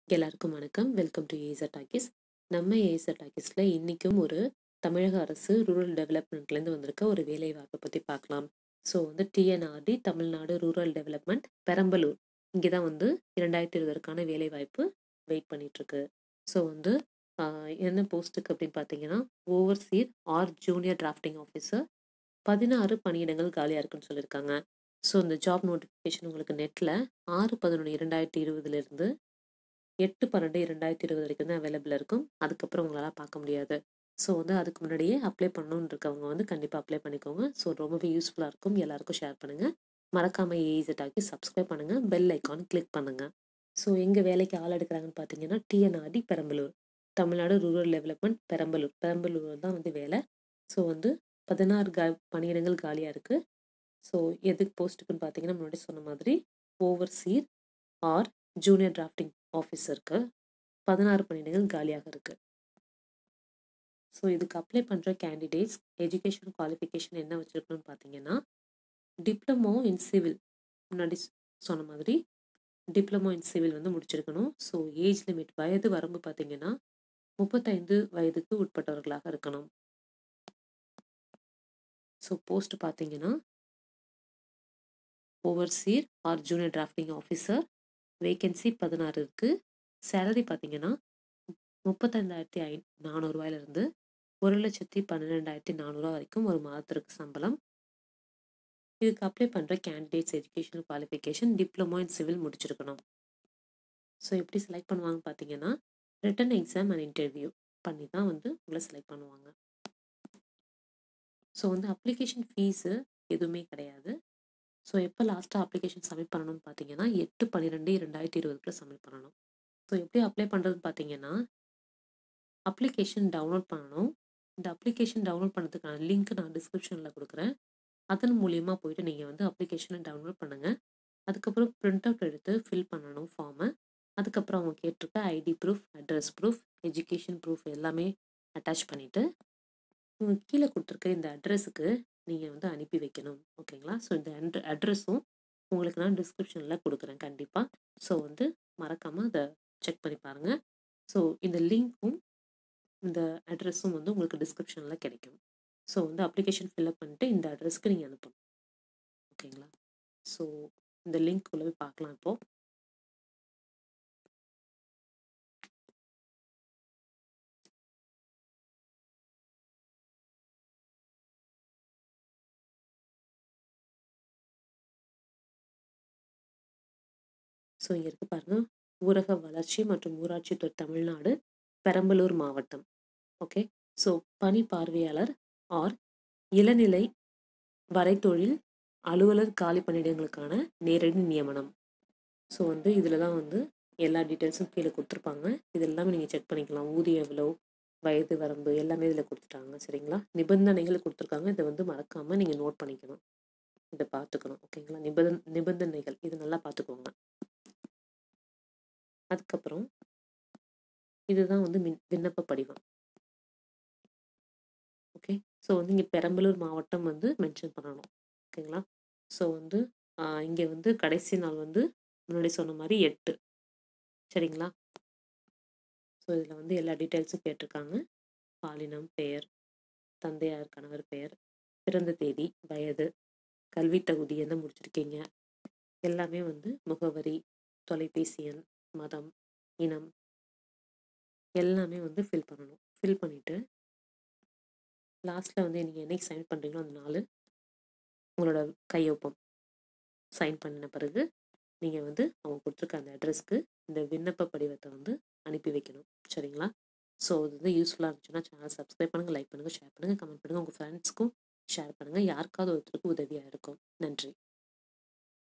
எல்லாருக்கும் வணக்கம். Welcome to ASR talkies. நம்ம ஏஎஸ்ஆர் டாக்கீஸ்ல இன்னைக்கும் ஒரு தமிழக அரசு ரூரல் டெவலப்மெண்ட்லேருந்து வந்திருக்க ஒரு வேலைவாய்ப்பை பத்தி பார்க்கலாம். ஸோ வந்து TNRD Tamil Nadu rural development Perambalur இங்கே தான் வந்து 2020க்கான வேலைவாய்ப்பு வெயிட் பண்ணிட்டுருக்கு. ஸோ வந்து ஆ, என்ன போஸ்ட்டுக்கு அப்படின்னு பார்த்தீங்கன்னா overseer or junior drafting officer பதினாறு பணியிடங்கள் காலியாக இருக்குன்னு சொல்லியிருக்காங்க. ஸோ இந்த ஜாப் நோட்டிஃபிகேஷன் உங்களுக்கு நெட்டில் ஆறு பதினொன்று இரண்டாயிரத்தி இருபதுலேருந்து எட்டு பன்னெண்டு இரண்டாயிரத்தி இருபது வரைக்கும் தான் அவைலபிள் இருக்கும் அதுக்கப்புறம் உங்களால் பார்க்க முடியாது ஸோ வந்து அதுக்கு முன்னாடியே அப்ளை பண்ணணும்னு இருக்கவங்க வந்து கண்டிப்பாக அப்ளை பண்ணிக்கோங்க ஸோ ரொம்பவே யூஸ்ஃபுல்லாக இருக்கும் எல்லாருக்கும் ஷேர் பண்ணுங்கள் மறக்காமல் ஏஇசட் ஆக்கி சப்ஸ்கிரைப் பண்ணுங்கள் பெல் ஐக்கான் கிளிக் பண்ணுங்கள் ஸோ எங்கே வேலைக்கு ஆள் எடுக்கிறாங்கன்னு பார்த்தீங்கன்னா TNRD Perambalur Tamil Nadu rural development Perambalur Perambalur தான் வந்து வேலை ஸோ வந்து பதினாறு கா பணியிடங்கள் காலியாக இருக்குது ஸோ எதுக்கு போஸ்ட்டுக்குன்னு பார்த்தீங்கன்னா முன்னாடி சொன்ன மாதிரி ஓவர்சீர் ஆர் ஜூனியர் டிராஃப்டிங் ஆஃபீஸருக்கு பதினாறு பணியிடங்கள் காலியாக இருக்குது ஸோ இதுக்கு அப்ளை பண்ணுற கேண்டிடேட்ஸ் எஜுகேஷன் குவாலிஃபிகேஷன் என்ன வச்சுருக்கணும்னு பார்த்தீங்கன்னா டிப்ளமோ இன் சிவில் முன்னாடி சொ- சொன்ன மாதிரி டிப்ளமோ இன் சிவில் வந்து முடிச்சிருக்கணும் ஸோ ஏஜ் லிமிட் வயது வரம்பு பார்த்தீங்கன்னா முப்பத்தைந்து வயதுக்கு உட்பட்டவர்களாக இருக்கணும் ஸோ போஸ்ட் பார்த்தீங்கன்னா overseer or junior drafting officer vacancy பதினாறு இருக்குது சேலரி பார்த்தீங்கன்னா முப்பத்தைந்தாயிரத்தி ஐ நானூறுரூவாயிலிருந்து ஒரு லட்சத்தி பன்னிரெண்டாயிரத்தி நானூறுரூவா வரைக்கும் ஒரு மாதத்திற்கு சம்பளம் இதுக்கு அப்ளை பண்ணுற candidates education qualification diploma in civil முடிச்சிருக்கணும் ஸோ எப்படி செலக்ட் பண்ணுவாங்கன்னு பார்த்தீங்கன்னா ரிட்டன் எக்ஸாம் அண்ட் இன்டர்வியூ பண்ணி தான் வந்து உங்களை செலக்ட் பண்ணுவாங்க ஸோ வந்து அப்ளிகேஷன் ஃபீஸு எதுவுமே கிடையாது ஸோ எப்போ லாஸ்ட்டாக அப்ளிகேஷன் சப்மிட் பண்ணணும்னு பார்த்தீங்கன்னா எட்டு பன்னிரெண்டு ரெண்டாயிரத்தி இருபதுக்குள்ள சப்மிட் பண்ணணும் ஸோ எப்படி அப்ளை பண்ணுறதுன்னு பார்த்தீங்கன்னா அப்ளிகேஷன் டவுன்லோட் பண்ணணும் இந்த அப்ளிகேஷன் டவுன்லோட் பண்ணதுக்கான லிங்க் நான் டிஸ்கிரிப்ஷனில் கொடுக்குறேன் அதன் மூலியமாக போயிட்டு நீங்கள் வந்து அப்ளிகேஷனை டவுன்லோட் பண்ணுங்கள் அதுக்கப்புறம் பிரிண்ட் அவுட் எடுத்து ஃபில் பண்ணணும் ஃபார்மை அதுக்கப்புறம் அவங்க கேட்டிருக்க ID proof address proof education proof எல்லாமே அட்டாச் பண்ணிவிட்டு இவங்க கீழே கொடுத்துருக்க இந்த அட்ரஸுக்கு நீங்கள் வந்து அனுப்பி வைக்கணும் ஓகேங்களா ஸோ இந்த அட்ரஸும் உங்களுக்கு நான் டிஸ்கிரிப்ஷனில் கொடுக்குறேன் கண்டிப்பாக ஸோ வந்து மறக்காமல் அதை செக் பண்ணி பாருங்கள் ஸோ இந்த லிங்க்கும் இந்த அட்ரஸும் வந்து உங்களுக்கு டிஸ்கிரிப்ஷனில் கிடைக்கும் ஸோ வந்து அப்ளிகேஷன் ஃபில்அப் பண்ணிட்டு இந்த அட்ரஸ்க்கு நீங்கள் அனுப்பணும் ஓகேங்களா ஸோ இந்த லிங்க் உள்ள போய் பார்க்கலாம் இப்போது ஸோ இங்கே இருக்கு பாருங்க ஊரக வளர்ச்சி மற்றும் ஊராட்சி துறை தமிழ்நாடு பெரம்பலூர் மாவட்டம் ஓகே ஸோ பணி பார்வையாளர் ஆர் இளநிலை வரைத்தொழில் அலுவலர் காலி பணியிடங்களுக்கான நேரடி நியமனம் ஸோ வந்து இதில் தான் வந்து எல்லா டீட்டெயில்ஸும் கீழே கொடுத்துருப்பாங்க இது எல்லாமே நீங்கள் செக் பண்ணிக்கலாம் ஊதியம் எவ்வளோ வயது வரம்பு எல்லாமே இதில் கொடுத்துட்டாங்க சரிங்களா நிபந்தனைகள் கொடுத்துருக்காங்க இதை வந்து மறக்காமல் நீங்கள் நோட் பண்ணிக்கணும் இதை பார்த்துக்கணும் ஓகேங்களா நிபந்தன் நிபந்தனைகள் இது நல்லா பார்த்துக்கோங்க அதுக்கப்புறம் இதுதான் வந்து மின் விண்ணப்ப படிவம் ஓகே ஸோ வந்து இங்கே பெரம்பலூர் மாவட்டம் வந்து மென்ஷன் பண்ணணும் ஓகேங்களா ஸோ வந்து இங்கே வந்து கடைசி நாள் வந்து முன்னாடி சொன்ன மாதிரி எட்டு சரிங்களா ஸோ இதில் வந்து எல்லா டீட்டெயில்ஸும் கேட்டிருக்காங்க பாலினம் பெயர் தந்தையார் கணவர் பெயர் பிறந்த தேதி வயது கல்வி தகுதி என்ன முடிச்சிருக்கீங்க எல்லாமே வந்து முகவரி தொலைபேசி எண் மதம் இனம் எல்லாமே வந்து ஃபில் பண்ணணும் ஃபில் பண்ணிவிட்டு லாஸ்ட்டில் வந்து நீங்கள் என்னைக்கு சைன் பண்ணுறீங்களோ அந்த நாள் உங்களோட கையொப்பம் சைன் பண்ணின பிறகு நீங்கள் வந்து அவங்க கொடுத்துருக்க அந்த அட்ரஸ்க்கு இந்த விண்ணப்ப படிவத்தை வந்து அனுப்பி வைக்கணும் சரிங்களா ஸோ இது வந்து யூஸ்ஃபுல்லாக இருந்துச்சுன்னா சேனல் சப்ஸ்கிரைப் பண்ணுங்கள் லைக் பண்ணுங்கள் ஷேர் பண்ணுங்கள் கமெண்ட் பண்ணுங்கள் உங்கள் ஃப்ரெண்ட்ஸ்க்கும் ஷேர் பண்ணுங்கள் யாருக்காவது ஒருத்தருக்கு உதவியாக இருக்கும் நன்றி